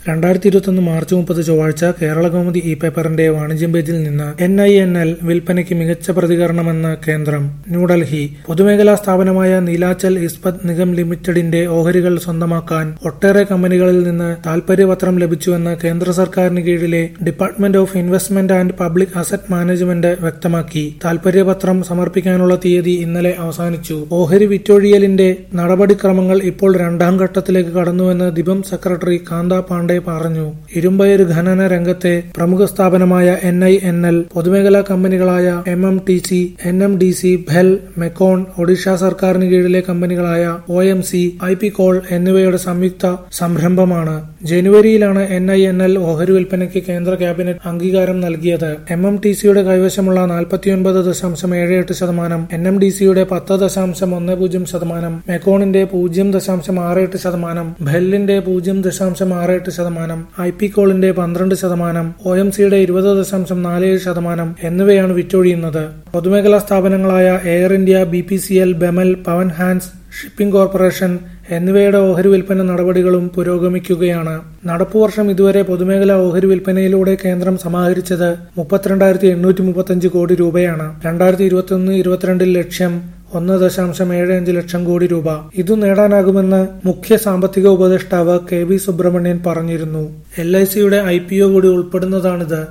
രണ്ടായിരത്തി ഇരുപത്തൊന്ന് മാർച്ച് മുപ്പത് ചൊവ്വാഴ്ച കേരള കൗമുദി ഇ പേപ്പറിന്റെ വാണിജ്യം പേജിൽ നിന്ന് എൻ ഐ എൻ എൽ വിൽപ്പനയ്ക്ക് മികച്ച പ്രതികരണമെന്ന് കേന്ദ്രം ന്യൂഡൽഹി പൊതുമേഖലാ സ്ഥാപനമായ നീലാച്ചൽ ഇസ്പത് നിഗം ലിമിറ്റഡിന്റെ ഓഹരികൾ സ്വന്തമാക്കാൻ ഒട്ടേറെ കമ്പനികളിൽ നിന്ന് താൽപര്യപത്രം ലഭിച്ചുവെന്ന് കേന്ദ്ര സർക്കാരിന് കീഴിലെ department of investment and public asset management വ്യക്തമാക്കി താൽപര്യപത്രം സമർപ്പിക്കാനുള്ള തീയതി ഇന്നലെ അവസാനിച്ചു ഓഹരി വിറ്റൊഴിയലിന്റെ നടപടിക്രമങ്ങൾ ഇപ്പോൾ രണ്ടാം ഘട്ടത്തിലേക്ക് കടന്നുവെന്ന് ദിബം സെക്രട്ടറി കാന്ത പാണ്ഡെ പറഞ്ഞു ഇരുമ്പയർ ഖനന രംഗത്തെ പ്രമുഖ സ്ഥാപനമായ എൻ ഐ എൻ എൽ പൊതുമേഖലാ കമ്പനികളായ M M T C N M D C ഭെൽ മെക്കോൺ ഒഡീഷ സർക്കാരിന് കീഴിലെ കമ്പനികളായ O M C IPICOL എന്നിവയുടെ സംയുക്ത സംരംഭമാണ് ജനുവരിയിലാണ് എൻ ഐ എൻ എൽ ഓഹരി വിൽപ്പനയ്ക്ക് കേന്ദ്ര ക്യാബിനറ്റ് അംഗീകാരം നൽകിയത് എം എം ടി സിയുടെ കൈവശമുള്ള നാൽപ്പത്തിയൊൻപത് ദശാംശം ഏഴ് എട്ട് ശതമാനം എൻ എം ഡി സിയുടെ പത്ത് ദശാംശം ഒന്ന് പൂജ്യം ശതമാനം മെക്കോണിന്റെ പൂജ്യം ദശാംശം ആറ് എട്ട് ശതമാനം ഭെല്ലിന്റെ പൂജ്യം ദശാംശം ആറ് എട്ട് ശതമാനം ഐ പി കോളിന്റെ പന്ത്രണ്ട് ശതമാനം ഒ എം സിയുടെ ഇരുപത് ദശാംശം നാല് ഏഴ് ശതമാനം എന്നിവയാണ് വിറ്റൊഴിയുന്നത് പൊതുമേഖലാ സ്ഥാപനങ്ങളായ Air India B P C L BEML Pawan Hans shipping corporation എന്നിവയുടെ ഓഹരി വിൽപ്പന നടപടികളും പുരോഗമിക്കുകയാണ് നടപ്പുവർഷം ഇതുവരെ പൊതുമേഖലാ ഓഹരി വിൽപ്പനയിലൂടെ കേന്ദ്രം സമാഹരിച്ചത് മുപ്പത്തിരണ്ടായിരത്തി എണ്ണൂറ്റി മുപ്പത്തഞ്ച് കോടി രൂപയാണ് രണ്ടായിരത്തി ഇരുപത്തിയൊന്ന് ഇരുപത്തിരണ്ടിൽ ലക്ഷ്യം ഒന്ന് ദശാംശം ഏഴ് അഞ്ച് ലക്ഷം കോടി രൂപ ഇതു നേടാനാകുമെന്ന് മുഖ്യ സാമ്പത്തിക ഉപദേഷ്ടാവ് കെ വി സുബ്രഹ്മണ്യൻ പറഞ്ഞിരുന്നു എൽ ഐ സിയുടെ ഐ പി ഒ കൂടി ഉൾപ്പെടുന്നതാണിത്